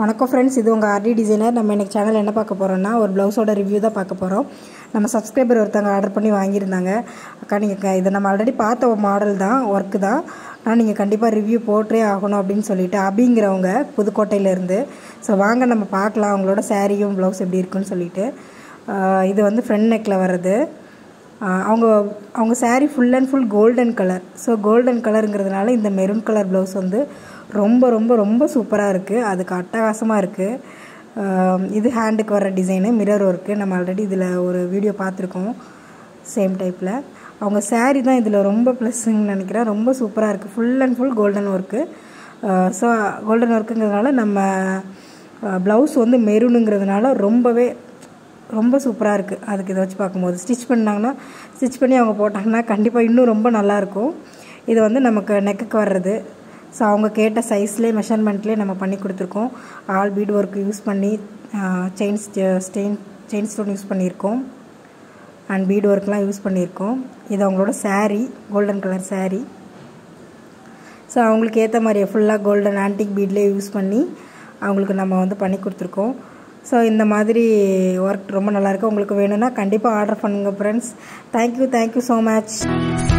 வணக்கம் ஃப்ரெண்ட்ஸ் இது உங்கள் ஆர்டி டிசைனர் நம்ம இன்னைக்கு சேனல் என்ன பார்க்க போகிறோம்னா ஒரு ப்ளவுஸோட ரிவ்யூ தான் பார்க்க போகிறோம் நம்ம சப்ஸ்கிரைபர் ஒருத்தவங்க ஆர்டர் பண்ணி வாங்கியிருந்தாங்க அக்கா நீங்கள் இதை நம்ம ஆல்ரெடி பார்த்த ஒரு மாடல் தான் ஒர்க்கு தான் ஆனால் நீங்கள் கண்டிப்பாக ரிவ்யூ போட்டே ஆகணும் அப்படின்னு சொல்லிட்டு அபிங்கிறவங்க புதுக்கோட்டையிலேருந்து ஸோ வாங்க நம்ம பார்க்கலாம் அவங்களோட சாரியும் ப்ளவுஸ் எப்படி இருக்குன்னு சொல்லிட்டு ஆஹ் இது வந்து ஃப்ரண்ட் நெக்கில் வர்றது ஆஹ் அவங்க அவங்க saree full and full golden colour so golden கலருங்கிறதுனால இந்த மெரூன் கலர் ப்ளவுஸ் வந்து ரொம்ப ரொம்ப ரொம்ப சூப்பராக இருக்குது அதுக்கு அட்டகாசமாக இருக்குது இது ஹேண்டுக்கு வர டிசைனு மிரர் ஒர்க்கு நம்ம ஆல்ரெடி இதில் ஒரு வீடியோ பார்த்துருக்கோம் சேம் டைப்பில் அவங்க saree தான் இதில் ரொம்ப ப்ளஸ்ன்னு நினைக்கிறேன் ரொம்ப சூப்பராக இருக்குது full and full golden work so golden ஒர்க்குங்கிறதுனால நம்ம ப்ளவுஸ் வந்து மெரூனுங்கிறதுனால ரொம்பவே ரொம்ப சூப்பராக இருக்குது அதுக்கு இதை வச்சு பார்க்கும்போது ஸ்டிச் பண்ணாங்கன்னா ஸ்டிச் பண்ணி அவங்க போட்டாங்கன்னா கண்டிப்பாக இன்னும் ரொம்ப நல்லாயிருக்கும் இது வந்து நமக்கு நெக்குக்கு வர்றது ஸோ அவங்க கேட்ட சைஸ்லேயே மெஷர்மெண்ட்லேயே நம்ம பண்ணி கொடுத்துருக்கோம் ஆல் பீட் ஒர்க் யூஸ் பண்ணி chain stain chain stone use பண்ணியிருக்கோம் அண்ட் பீட் ஒர்க்லாம் யூஸ் பண்ணியிருக்கோம் இது அவங்களோட saree golden colour saree so அவங்களுக்கு ஏற்ற மாதிரி ஃபுல்லாக கோல்டன் ஆன்டிக் பீட்லேயே யூஸ் பண்ணி அவங்களுக்கு நம்ம வந்து பண்ணி கொடுத்துருக்கோம் ஸோ இந்த மாதிரி ஒர்க் ரொம்ப நல்லாயிருக்கு உங்களுக்கு வேணும்னா கண்டிப்பாக ஆர்டர் பண்ணுங்கள் friends thank you thank you so much